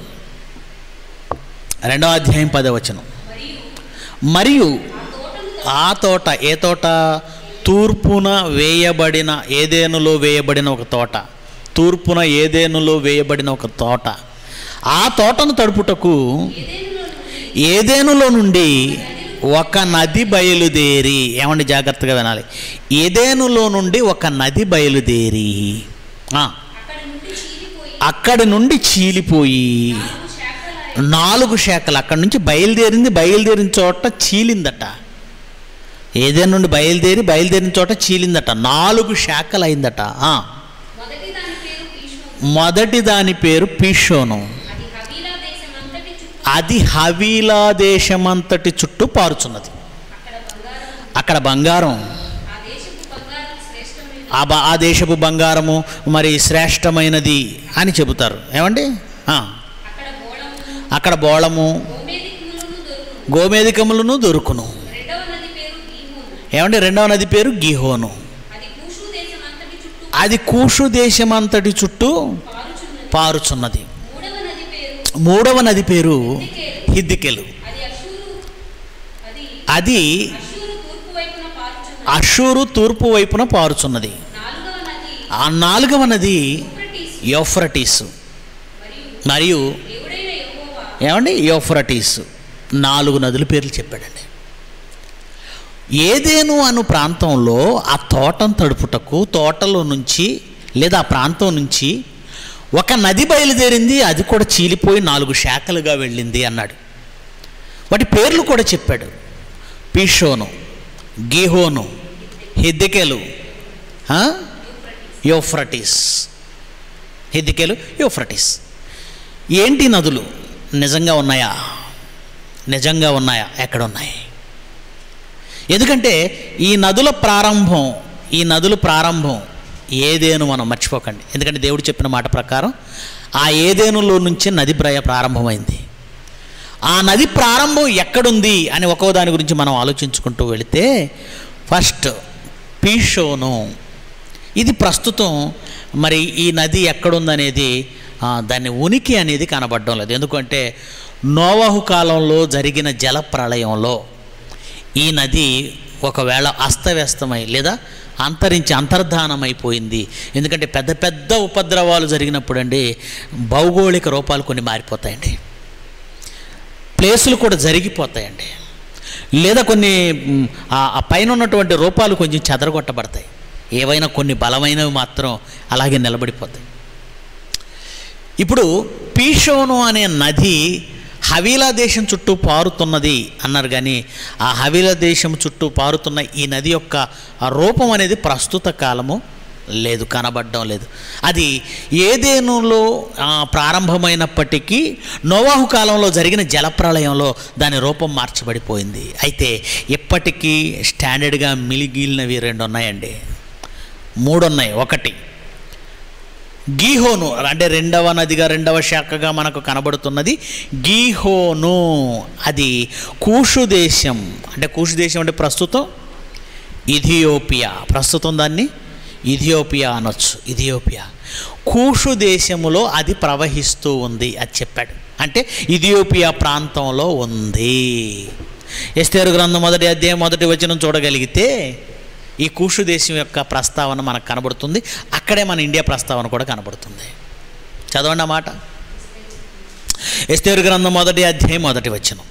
రెండవ అధ్యాయం పదవచనం మరియు ఆ తోట ఏ తోట తూర్పున వేయబడిన ఏదేనులో వేయబడిన ఒక తోట తూర్పున ఏదేనులో వేయబడిన ఒక తోట ఆ తోటను తడుపుటకు ఏదేనులో నుండి ఒక నది బయలుదేరి ఏమండి జాగ్రత్తగా వినాలి ఏదేనులో నుండి ఒక నది బయలుదేరి ఆ, అక్కడి నుండి చీలిపోయి నాలుగు శాఖలు అక్కడి నుంచి బయలుదేరింది బయలుదేరిన చోట చీలిందట ఏదైనా నుండి బయలుదేరి బయలుదేరిన చోట చీలిందట నాలుగు శాఖలు అయిందట ఆ. మొదటి దాని పేరు పీషోను మొదటి దాని పేరు పీషోను అది హవీలా దేశమంతటి అది హవీలా దేశమంతటి చుట్టూ చుట్టూ పారుచున్నది అక్కడ బంగారం అక్కడ బంగారం ఆ దేశపు బంగారం శ్రేష్టమైన ఆ బ- ఆ దేశపు బంగారము మరి శ్రేష్టమైనది అని చెబుతారు ఏమండి ఆ. అక్కడ గోళము అక్కడ బోళము గోమేదికములను దొరుకును గోమేధికములను దొరుకును రెండవ నది పేరు గీహోను ఏమండి రెండవ నది పేరు గిహోను అది కూషు దేశమంతటి చుట్టూ అది కూషు దేశమంతటి చుట్టూ పారుచున్నది పారుచున్నది మూడవ నది పేరు మూడవ నది పేరు హిద్దికెలు అది అషూరు అది అది అషూరు తూర్పు వైపున పారుచున్నది అషూరు తూర్పు వైపున పారుచున్నది నాలుగవ నది ఆ నాలుగవ నది యూఫ్రటీసు యోఫ్రటీస్ మరియు మరియు దేవుడైన యెహోవా ఏమండి యోఫ్రటీస్ నాలుగు నదుల పేర్లు చెప్పాడండి ఏదేను అను ప్రాంతంలో ఆ తోటను తడుపుటకు తోటలో నుంచి లేదా ఆ ప్రాంతం నుంచి ఒక నది బయలుదేరింది అది కూడా చీలిపోయి నాలుగు శాఖలుగా వెళ్ళింది అన్నాడు వాటి పేర్లు కూడా చెప్పాడు పీషోను గీహోను హిద్దికెలు ఆ? యోఫ్రటీస్ హిద్దికెలు యోఫ్రటీస్ ఏంటి నదులు నిజంగా ఉన్నాయా నిజంగా ఉన్నాయా ఎక్కడ ఉన్నాయి ఎందుకంటే ఈ నదుల ప్రారంభం ఈ నదుల ప్రారంభం ఏదేను మనం మర్చిపోకండి ఎందుకంటే దేవుడు చెప్పిన మాట ప్రకారం ఆ ఏదేనులో నుంచి నది ప్రయ ప్రారంభమైంది ఆ నది ప్రారంభం ఎక్కడుంది అని ఒక్కో దాని గురించి మనం ఆలోచించుకుంటూ వెళితే ఫస్ట్ పీషోను ఇది ప్రస్తుతం మరి ఈ నది ఎక్కడుందనేది ఆ, దాని ఉనికి అనేది కనబడడం లేదు ఎందుకంటే నోవహు కాలంలో జరిగిన జల ప్రళయంలో ఈ నది ఒకవేళ అస్తవ్యస్తమై లేదా అంతరించి అంతర్ధానమైపోయింది ఎందుకంటే పెద్ద పెద్ద ఉపద్రవాలు జరిగినప్పుడు అండి భౌగోళిక రూపాలు కొన్ని మారిపోతాయండి ప్లేసులు కూడా జరిగిపోతాయండి లేదా కొన్ని మ్, ఆ ఆ పైన ఉన్నటువంటి రూపాలు కొంచెం చెదరగొట్టబడతాయి ఏవైనా కొన్ని బలమైనవి మాత్రం అలాగే నిలబడిపోతాయి ఇప్పుడు పీషోను అనే నది హవీలా దేశం చుట్టూ పారుతున్నది అన్నారు కానీ ఆ హవీలా దేశం చుట్టూ పారుతున్న ఈ నది యొక్క ఆ రూపం అనేది ప్రస్తుత కాలము లేదు కనబడడం లేదు అది ఏదేనులో ఆ, ప్రారంభమైనప్పటికీ నోవాహు కాలంలో జరిగిన జలప్రళయంలో దాని రూపం మార్చబడిపోయింది అయితే ఇప్పటికీ స్టాండర్డ్గా మిలిగిలినవి రెండు ఉన్నాయండి మూడు ఉన్నాయి ఒకటి గీహోను అంటే రెండవ నదిగా రెండవ శాఖగా మనకు కనబడుతున్నది గీహోను అది కూషు దేశం అంటే కూషు దేశం అంటే ప్రస్తుతం ఇథియోపియా ప్రస్తుతం దాన్ని ఇథియోపియా అనొచ్చు ఇథియోపియా కూషు దేశములో అది ప్రవహిస్తూ ఉంది అది చెప్పాడు అంటే ఇథియోపియా ప్రాంతంలో ఉంది ఎస్తేరు గ్రంథం మొదటి అధ్యాయం మొదటి వచనం చూడగలిగితే ఈ కూషు దేశం యొక్క ప్రస్తావన మనకు కనబడుతుంది అక్కడే మన ఇండియా ప్రస్తావన కూడా కనబడుతుంది చదవండి ఆ మాట ఎస్తేరు గ్రంథం మొదటి అధ్యాయం మొదటి వచనం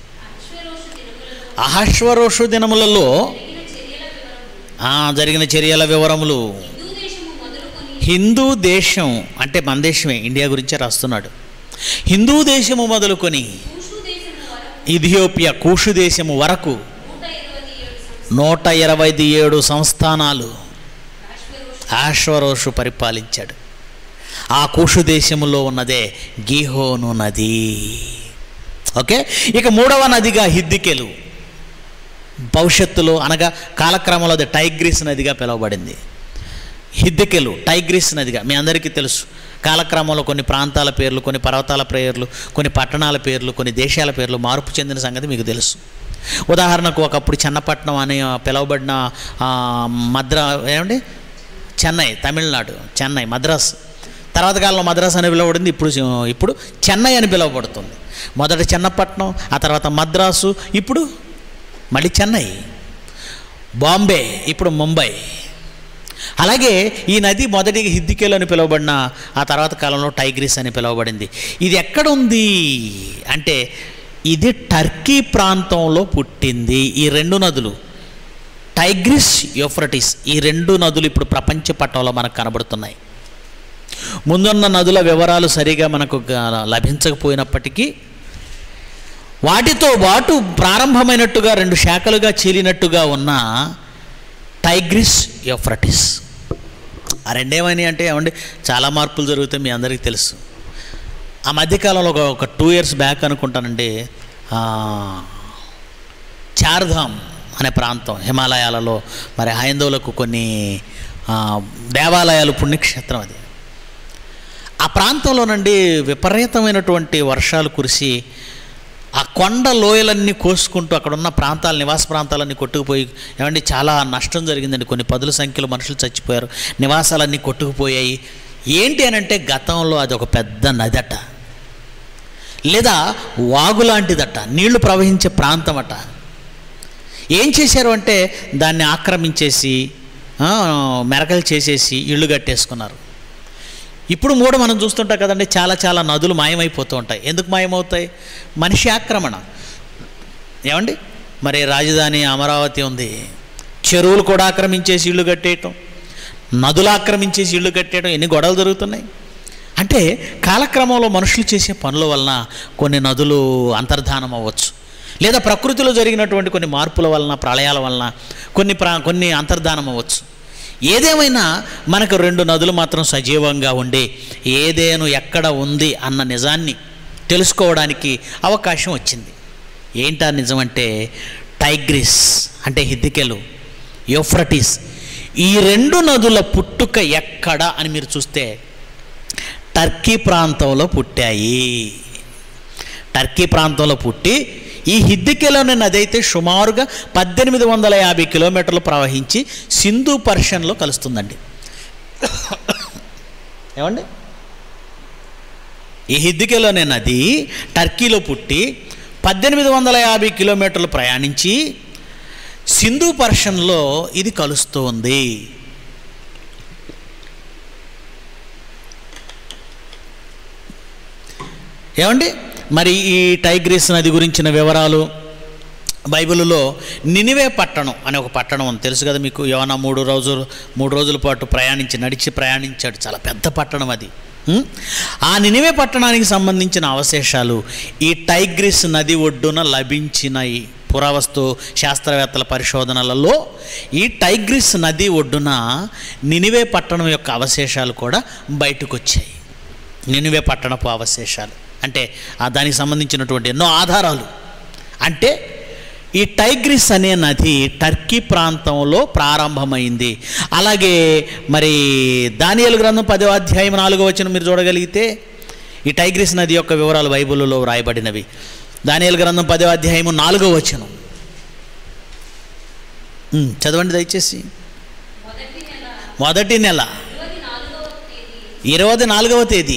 అశ్వరోషు దినములలో అహశ్వరోషు దినములలో జరిగిన చర్యల వివరములు ఆ, జరిగిన చర్యల వివరములు హిందూ దేశము మొదలుకొని హిందూ దేశం అంటే మన దేశమే ఇండియా గురించే రాస్తున్నాడు హిందూ దేశము మొదలుకొని కూషు దేశము వరకు ఇథియోపియా కూషు దేశము వరకు నూట ఇరవై ఏడు సంవత్సరాలు నూట ఇరవై ఏడు సంస్థానాలు అశ్వరోషు ఆశ్వరోషు పరిపాలించాడు ఆ కూషు దేశములో ఉన్నదే గీహోను నది ఓకే ఇక మూడవ నదిగా హిద్దికెలు భవిష్యత్తులో అనగా కాలక్రమంలో అది టైగ్రిస్ నదిగా పిలువబడింది హిద్దికెలు టైగ్రిస్ నదిగా మీ అందరికీ తెలుసు కాలక్రమంలో కొన్ని ప్రాంతాల పేర్లు కొన్ని పర్వతాల పేర్లు కొన్ని పట్టణాల పేర్లు కొన్ని దేశాల పేర్లు మార్పు చెందిన సంగతి మీకు తెలుసు ఉదాహరణకు ఒకప్పుడు చెన్నపట్నం అని పిలువబడిన ఆ, మద్రా ఏమండి చెన్నై తమిళనాడు చెన్నై మద్రాస్ తర్వాత కాలంలో మద్రాస్ అని పిలువబడింది ఇప్పుడు ఇప్పుడు చెన్నై అని పిలువబడుతుంది మొదట చెన్నపట్నం ఆ తర్వాత మద్రాసు ఇప్పుడు మళ్ళీ చెన్నై బాంబే ఇప్పుడు ముంబై అలాగే ఈ నది మొదటి హిద్దికేలు అని పిలువబడిన ఆ తర్వాత కాలంలో టైగ్రిస్ అని పిలువబడింది ఇది ఎక్కడ ఉంది అంటే ఇది టర్కీ ప్రాంతంలో పుట్టింది ఈ రెండు నదులు టైగ్రిస్ యూఫ్రటిస్ ఈ రెండు నదులు ఇప్పుడు ప్రపంచ పటంలో మనకు కనబడుతున్నాయి ముందున్న నదుల వివరాలు సరిగా మనకు గ- లభించకపోయినప్పటికీ వాటితో పాటు ప్రారంభమైనట్టుగా రెండు శాఖలుగా చీలినట్టుగా ఉన్న టైగ్రిస్ యూఫ్రటిస్ ఆ రెండేమని అంటే ఏమండి చాలా మార్పులు జరుగుతాయి మీ అందరికీ తెలుసు ఆ మధ్యకాలంలో ఒక ఒక టూ ఇయర్స్ బ్యాక్ అనుకుంటానండి ఆ, చార్ధామ్ అనే ప్రాంతం హిమాలయాలలో మరి హైందవులకు కొన్ని ఆ, దేవాలయాలు పుణ్యక్షేత్రం అది ఆ ప్రాంతంలో నుండి విపరీతమైనటువంటి వర్షాలు కురిసి ఆ కొండ లోయలన్నీ కోసుకుంటూ అక్కడ ఉన్న ప్రాంతాల నివాస ప్రాంతాలన్నీ కొట్టుకుపోయి ఏమండి చాలా నష్టం జరిగిందండి కొన్ని పదుల సంఖ్యలో మనుషులు చచ్చిపోయారు నివాసాలన్నీ కొట్టుకుపోయాయి ఏంటి అని అంటే గతంలో అది ఒక పెద్ద నదట లేదా వాగు లాంటిదట నీళ్లు ప్రవహించే ప్రాంతం అట ఏం చేశారు అంటే దాన్ని ఆక్రమించేసి ఆ, మెరకలు చేసేసి ఇళ్ళు కట్టేసుకున్నారు ఇప్పుడు కూడా మనం చూస్తుంటాం కదండి చాలా చాలా నదులు మాయమైపోతూ ఉంటాయి ఎందుకు మాయమవుతాయి మనిషి ఆక్రమణ ఏమండి మరి రాజధాని అమరావతి ఉంది చెరువులు కూడా ఆక్రమించేసి ఇళ్ళు కట్టేయటం నదులు ఆక్రమించేసి ఇళ్ళు కట్టేయడం ఎన్ని గొడవలు జరుగుతున్నాయి అంటే కాలక్రమంలో మనుషులు చేసే పనుల వలన కొన్ని నదులు అంతర్ధానం అవ్వచ్చు లేదా ప్రకృతిలో జరిగినటువంటి కొన్ని మార్పుల వలన ప్రళయాల వలన కొన్ని ప్రా కొన్ని అంతర్ధానం అవ్వచ్చు ఏదేమైనా మనకు రెండు నదులు మాత్రం సజీవంగా ఉండి ఏదేను ఎక్కడ ఉంది అన్న నిజాన్ని తెలుసుకోవడానికి అవకాశం వచ్చింది ఏంటా నిజం అంటే టైగ్రిస్ అంటే హిద్దికెలు యూఫ్రటిస్ ఈ రెండు నదుల పుట్టుక ఎక్కడ అని మీరు చూస్తే టర్కీ ప్రాంతంలో పుట్టాయి టర్కీ ప్రాంతంలో పుట్టి ఈ హిద్దికెలోని నది అయితే సుమారుగా పద్దెనిమిది వందల యాభై కిలోమీటర్లు ప్రవహించి సింధు పర్షన్లో కలుస్తుందండి ఏమండి ఈ హిద్దికెలోని నది టర్కీలో పుట్టి పద్దెనిమిది వందల యాభై కిలోమీటర్లు ప్రయాణించి సింధు పర్షన్లో ఇది కలుస్తూ ఉంది ఏమండి మరి ఈ టైగ్రిస్ నది గురించిన వివరాలు బైబిల్లో నినివే పట్టణం అనే ఒక పట్టణం ఉంది తెలుసు కదా మీకు యోనా మూడు రోజులు మూడు రోజుల పాటు ప్రయాణించి నడిచి ప్రయాణించాడు చాలా పెద్ద పట్టణం అది ఉం? ఆ నినివే పట్టణానికి సంబంధించిన అవశేషాలు ఈ టైగ్రిస్ నది ఒడ్డున లభించిన ఈ పురావస్తు శాస్త్రవేత్తల పరిశోధనలలో ఈ టైగ్రిస్ నది ఒడ్డున నినివే పట్టణం యొక్క అవశేషాలు కూడా బయటకు వచ్చాయి నినివే పట్టణపు అవశేషాలు అంటే ఆ దానికి సంబంధించినటువంటి ఎన్నో ఆధారాలు అంటే ఈ టైగ్రిస్ అనే నది టర్కీ ప్రాంతంలో ప్రారంభమైంది అలాగే మరి దానియలు గ్రంథం పదో అధ్యాయం నాలుగో వచ్చిన మీరు చూడగలిగితే ఈ టైగ్రిస్ నది యొక్క వివరాలు బైబిల్లో వ్రాయబడినవి దానియలు గ్రంథం పదో అధ్యాయము నాలుగో వచనం ఉమ్, చదవండి దయచేసి మొదటి నెల మొదటి నెల ఇరవై నాలుగవ తేదీ ఇరవై నాలుగవ తేదీ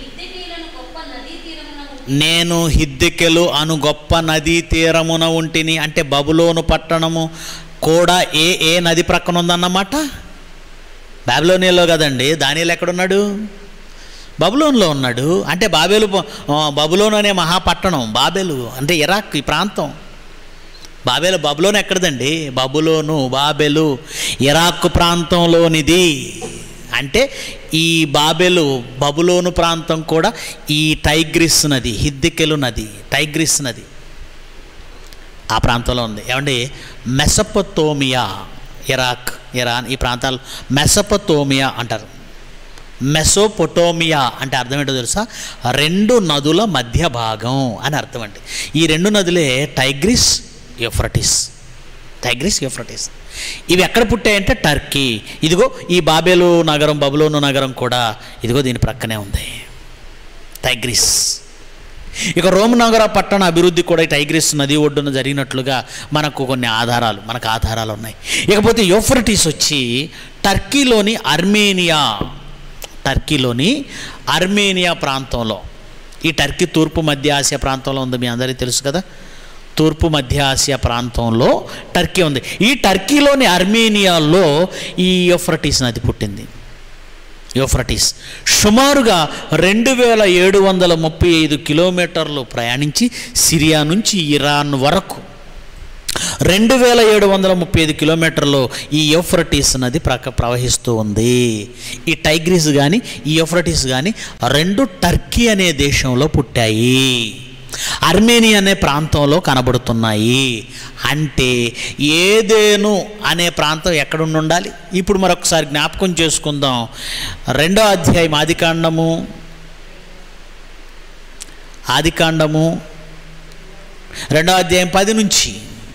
నేను మిద్దెకీలను గొప్ప నదీ తీరమున ఉండి నేను హిద్దెకెలు అను గొప్ప నదీ తీరమున ఉంటిని అంటే బబులోను పట్టణము కూడా ఏ ఏ నది ప్రక్కన ఉందన్నమాట బాబిలోనియలో కదండి దానిలో ఎక్కడున్నాడు బబులోన్లో ఉన్నాడు అంటే బాబేలు ప- ఆ, బబులోను అనే మహాపట్టణం బాబేలు అంటే ఇరాక్ ఈ ప్రాంతం బాబేలు బబులోను ఎక్కడదండి బబులోను బాబెలు ఇరాక్ ప్రాంతంలోనిది అంటే ఈ బాబెలు బబులోను ప్రాంతం కూడా ఈ టైగ్రిస్ నది హిద్దికెలు నది టైగ్రిస్ నది ఆ ప్రాంతంలో ఉంది ఏమండి మెసపతోమియా ఇరాక్ ఇరాన్ ఈ ప్రాంతాలు మెసపతోమియా అంటారు మెసోపొటోమియా అంటే అర్థం ఏంటో తెలుసా రెండు నదుల మధ్య భాగం అని అర్థం అండి ఈ రెండు నదులే టైగ్రిస్ యూఫ్రటిస్ టైగ్రిస్ యూఫ్రటిస్ ఇవి ఎక్కడ పుట్టాయంటే టర్కీ ఇదిగో ఈ బాబేలు నగరం బబులోను నగరం కూడా ఇదిగో దీని ప్రక్కనే ఉంది టైగ్రిస్ ఇక రోమ్ నగర పట్టణ అభివృద్ధి కూడా ఈ టైగ్రిస్ నది ఒడ్డున జరిగినట్లుగా మనకు కొన్ని ఆధారాలు మనకు ఆధారాలు ఉన్నాయి ఇకపోతే యోఫ్రటిస్ వచ్చి టర్కీలోని అర్మేనియా టర్కీలోని అర్మేనియా ప్రాంతంలో ఈ టర్కీ తూర్పు మధ్య ఆసియా ప్రాంతంలో ఉంది మీ అందరికీ తెలుసు కదా తూర్పు మధ్య ఆసియా ప్రాంతంలో టర్కీ ఉంది ఈ టర్కీలోని అర్మేనియాలో ఈ యోఫ్రటిస్ నది పుట్టింది యోఫ్రటిస్ సుమారుగా రెండు వేల ఏడు వందల ముప్పై ఐదు కిలోమీటర్లు ప్రయాణించి సిరియా నుంచి ఇరాన్ వరకు రెండు వేల ఏడు వందల ముప్పై ఐదు కిలోమీటర్లు ఈ యూఫ్రటీస్ నది ప్రక ప్రవహిస్తూ ఉంది ఈ టైగ్రిస్ కానీ ఈ యూఫ్రటీస్ కానీ రెండు టర్కీ అనే దేశంలో పుట్టాయి అర్మేనియా అనే ప్రాంతంలో కనబడుతున్నాయి అంటే ఏదేను అనే ప్రాంతం ఎక్కడుండి ఉండాలి ఇప్పుడు మరొకసారి జ్ఞాపకం చేసుకుందాం రెండో అధ్యాయం ఆదికాండము ఆదికాండము రెండో అధ్యాయం పది నుంచి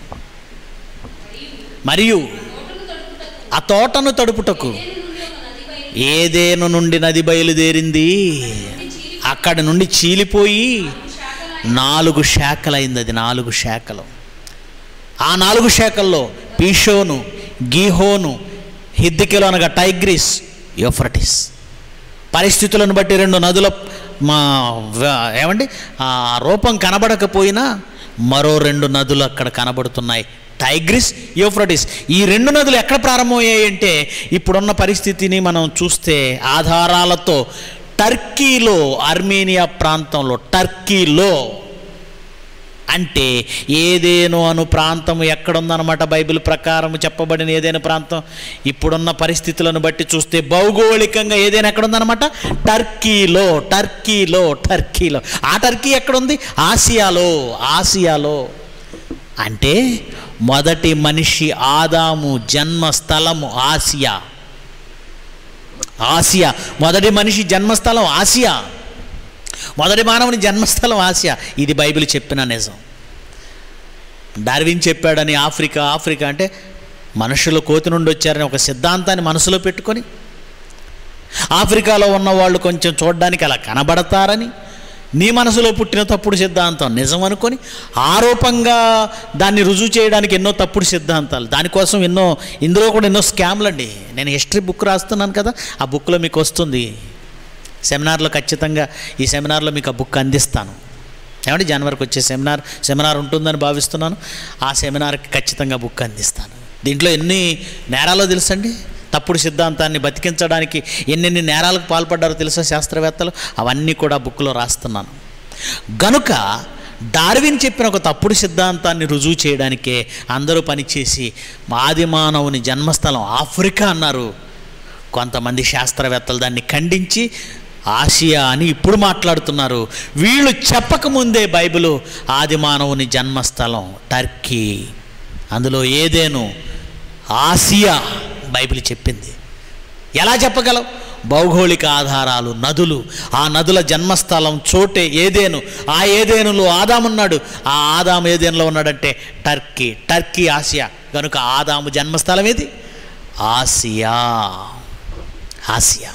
మరియు ఆ తోటను తడుపుటకు ఏదేను నుండి నది బయలుదేరింది అక్కడి నుండి చీలిపోయి నాలుగు శాఖలైంది అది నాలుగు శాఖలు ఆ నాలుగు శాఖల్లో పీషోను గీహోను హిద్దికెలు అనగా టైగ్రిస్ యోఫ్రటిస్ పరిస్థితులను బట్టి రెండు నదుల మా వ- ఏమండి ఆ రూపం కనబడకపోయినా మరో రెండు నదులు అక్కడ కనబడుతున్నాయి టైగ్రిస్ యూఫ్రటిస్ ఈ రెండు నదులు ఎక్కడ ప్రారంభమయ్యాయి అంటే ఇప్పుడున్న పరిస్థితిని మనం చూస్తే ఆధారాలతో టర్కీలో అర్మేనియా ప్రాంతంలో టర్కీలో అంటే ఏదేను అను ప్రాంతం ఎక్కడుందన్నమాట బైబిల్ ప్రకారం చెప్పబడిన ఏదైనా ప్రాంతం ఇప్పుడున్న పరిస్థితులను బట్టి చూస్తే భౌగోళికంగా ఏదైనా ఎక్కడుందన్నమాట టర్కీలో టర్కీలో టర్కీలో ఆ టర్కీ ఎక్కడుంది ఆసియాలో ఆసియాలో అంటే మొదటి మనిషి ఆదాము జన్మస్థలము ఆసియా ఆసియా మొదటి మనిషి జన్మస్థలం ఆసియా మొదటి మానవుని జన్మస్థలం ఆసియా ఇది బైబిల్ చెప్పిన నిజం డార్విన్ చెప్పాడని ఆఫ్రికా ఆఫ్రికా అంటే మనుషులు కోతి నుండి వచ్చారని ఒక సిద్ధాంతాన్ని మనసులో పెట్టుకొని ఆఫ్రికాలో ఉన్న వాళ్ళు కొంచెం చూడడానికి అలా కనబడతారని నీ మనసులో పుట్టిన తప్పుడు సిద్ధాంతం నిజం అనుకొని ఆరోపంగా దాన్ని రుజువు చేయడానికి ఎన్నో తప్పుడు సిద్ధాంతాలు దానికోసం ఎన్నో ఇందులో కూడా ఎన్నో స్కామ్లు అండి నేను హిస్టరీ బుక్ రాస్తున్నాను కదా ఆ బుక్లో మీకు వస్తుంది సెమినార్లో ఖచ్చితంగా ఈ సెమినార్లో మీకు ఆ బుక్ అందిస్తాను ఏమంటే జనవరికి వచ్చే సెమినార్ సెమినార్ ఉంటుందని భావిస్తున్నాను ఆ సెమినార్కి ఖచ్చితంగా బుక్ అందిస్తాను దీంట్లో ఎన్ని నేరాలో తెలుసండి తప్పుడు సిద్ధాంతాన్ని బతికించడానికి ఎన్నెన్ని నేరాలకు పాల్పడ్డారో తెలుసా శాస్త్రవేత్తలు అవన్నీ కూడా బుక్లో రాస్తున్నాను గనుక డార్విన్ చెప్పిన ఒక తప్పుడు సిద్ధాంతాన్ని రుజువు చేయడానికే అందరూ పనిచేసి ఆది మానవుని జన్మస్థలం ఆఫ్రికా అన్నారు కొంతమంది శాస్త్రవేత్తలు దాన్ని ఖండించి ఆసియా అని ఇప్పుడు మాట్లాడుతున్నారు వీళ్ళు చెప్పకముందే బైబిలు ఆది మానవుని జన్మస్థలం టర్కీ అందులో ఏదేను ఆసియా బైబిల్ చెప్పింది ఎలా చెప్పగలవు భౌగోళిక ఆధారాలు నదులు ఆ నదుల జన్మస్థలం చోటే ఏదేను ఆ ఏదేనులో ఆదామున్నాడు ఆ ఆదాము ఏదేనులో ఉన్నాడంటే టర్కీ టర్కీ ఆసియా కనుక ఆదాము జన్మస్థలం ఏది ఆసియా ఆసియా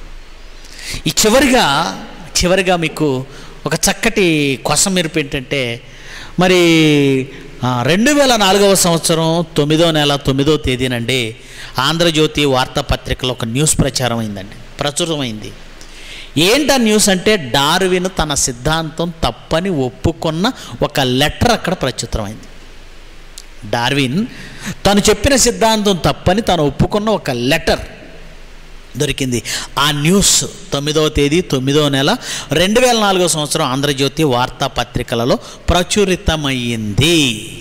ఈ చివరిగా చివరిగా మీకు ఒక చక్కటి కొసమెరుపు ఏంటంటే మరి ఆ, రెండు వేల నాలుగవ సంవత్సరం తొమ్మిదో నెల తొమ్మిదో తేదీనండి ఆంధ్రజ్యోతి వార్తాపత్రికలో ఒక న్యూస్ ప్రచారం అయిందండి ప్రచురమైంది ఏంటి ఆ న్యూస్ అంటే డార్విన్ తన సిద్ధాంతం తప్పని ఒప్పుకున్న ఒక లెటర్ అక్కడ ప్రచురమైంది డార్విన్ తను చెప్పిన సిద్ధాంతం తప్పని తను ఒప్పుకున్న ఒక లెటర్ దొరికింది ఆ న్యూస్ తొమ్మిదవ తేదీ తొమ్మిదవ నెల రెండు వేల నాలుగో సంవత్సరం ఆంధ్రజ్యోతి వార్తాపత్రికలలో ప్రచురితమయ్యింది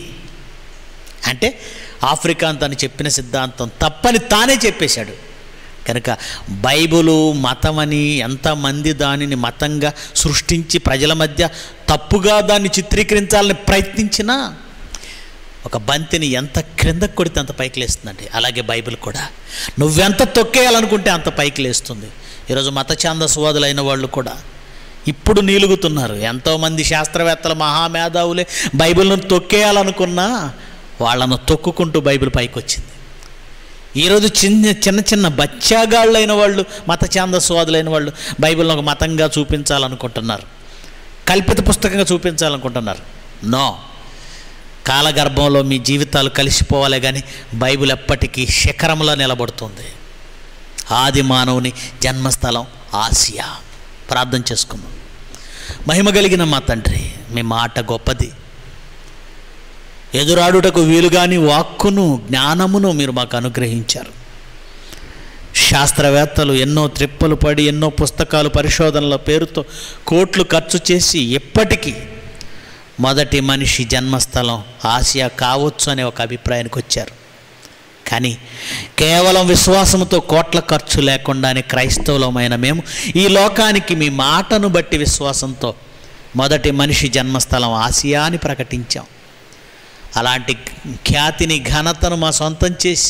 అంటే ఆఫ్రికా అని తను చెప్పిన సిద్ధాంతం తప్పని తానే చెప్పేశాడు కనుక బైబులు మతమని ఎంతమంది దానిని మతంగా సృష్టించి ప్రజల మధ్య తప్పుగా దాన్ని చిత్రీకరించాలని ప్రయత్నించినా ఒక బంతిని ఎంత క్రిందకు కొడితే అంత పైకి లేస్తుందండి అలాగే బైబిల్ కూడా నువ్వెంత తొక్కేయాలనుకుంటే అంత పైకి లేస్తుంది ఈరోజు మత ఛాందస్వాదులైన వాళ్ళు కూడా ఇప్పుడు నీలుగుతున్నారు ఎంతోమంది శాస్త్రవేత్తలు మహామేధావులే బైబిల్ను తొక్కేయాలనుకున్నా వాళ్ళను తొక్కుకుంటూ బైబిల్ పైకి వచ్చింది ఈరోజు చిన్న చిన్న చిన్న బచ్చాగాళ్ళైన వాళ్ళు మత ఛాందస్వాదులైన వాళ్ళు బైబిల్ని ఒక మతంగా చూపించాలనుకుంటున్నారు కల్పిత పుస్తకంగా చూపించాలనుకుంటున్నారు నో కాలగర్భంలో మీ జీవితాలు కలిసిపోవాలి కానీ బైబిల్ ఎప్పటికీ శిఖరంలో నిలబడుతుంది ఆది మానవుని జన్మస్థలం ఆసియా ప్రార్థన చేసుకుందాం మహిమ కలిగిన మా తండ్రి మీ మాట గొప్పది ఎదురాడుటకు వీలుగాని వాక్కును జ్ఞానమును మీరు మాకు అనుగ్రహించారు శాస్త్రవేత్తలు ఎన్నో త్రిప్పలు పడి ఎన్నో పుస్తకాలు పరిశోధనల పేరుతో కోట్లు ఖర్చు చేసి ఎప్పటికీ మొదటి మనిషి జన్మస్థలం ఆసియా కావచ్చు అనే ఒక అభిప్రాయానికి వచ్చారు కానీ కేవలం విశ్వాసంతో కోట్ల ఖర్చు లేకుండానే క్రైస్తవులమైన మేము ఈ లోకానికి మీ మాటను బట్టి విశ్వాసంతో మొదటి మనిషి జన్మస్థలం ఆసియా అని ప్రకటించాం అలాంటి ఖ్యాతిని ఘనతను మా సొంతం చేసి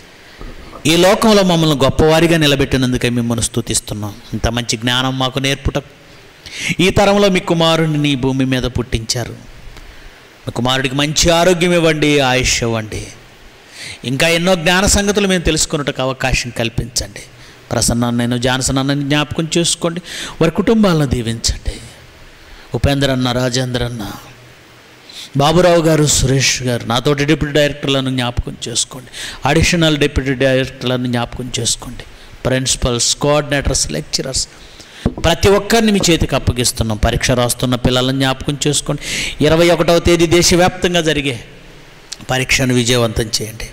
ఈ లోకంలో మమ్మల్ని గొప్పవారిగా నిలబెట్టినందుకే మిమ్మల్ని స్తుతిస్తున్నాం ఇంత మంచి జ్ఞానం మాకు నేర్పుటకు ఈ తరంలో మీ కుమారుని నీ భూమి మీద పుట్టించారు మీ కుమారుడికి మంచి ఆరోగ్యం ఇవ్వండి ఆయుష్ ఇవ్వండి ఇంకా ఎన్నో జ్ఞాన సంగతులు మేము తెలుసుకున్నట్టుకు అవకాశం కల్పించండి ప్రసన్న నేను జాన్సన్ అన్నని జ్ఞాపకం చేసుకోండి వారి కుటుంబాలను దీవించండి ఉపేంద్ర అన్న రాజేంద్ర అన్న బాబురావు గారు సురేష్ గారు నాతోటి డిప్యూటీ డైరెక్టర్లను జ్ఞాపకం చేసుకోండి అడిషనల్ డిప్యూటీ డైరెక్టర్లను జ్ఞాపకం చేసుకోండి ప్రిన్సిపల్స్ కోఆర్డినేటర్స్ లెక్చరర్స్ ప్రతి ఒక్కరిని మీ చేతికి అప్పగిస్తున్నాం పరీక్ష రాస్తున్న పిల్లలను జ్ఞాపకం చేసుకోండి ఇరవై ఒకటవ తేదీ దేశవ్యాప్తంగా జరిగే పరీక్షను విజయవంతం చేయండి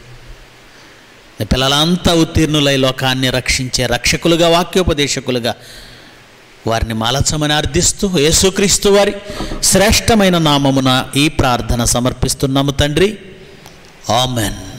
మీ పిల్లలంతా ఉత్తీర్ణులై లోకాన్ని రక్షించే రక్షకులుగా వాక్యోపదేశకులుగా వారిని మలచమని అర్థిస్తూ యేసుక్రీస్తు వారి శ్రేష్టమైన నామమున ఈ ప్రార్థన సమర్పిస్తున్నాము తండ్రి ఆమెన్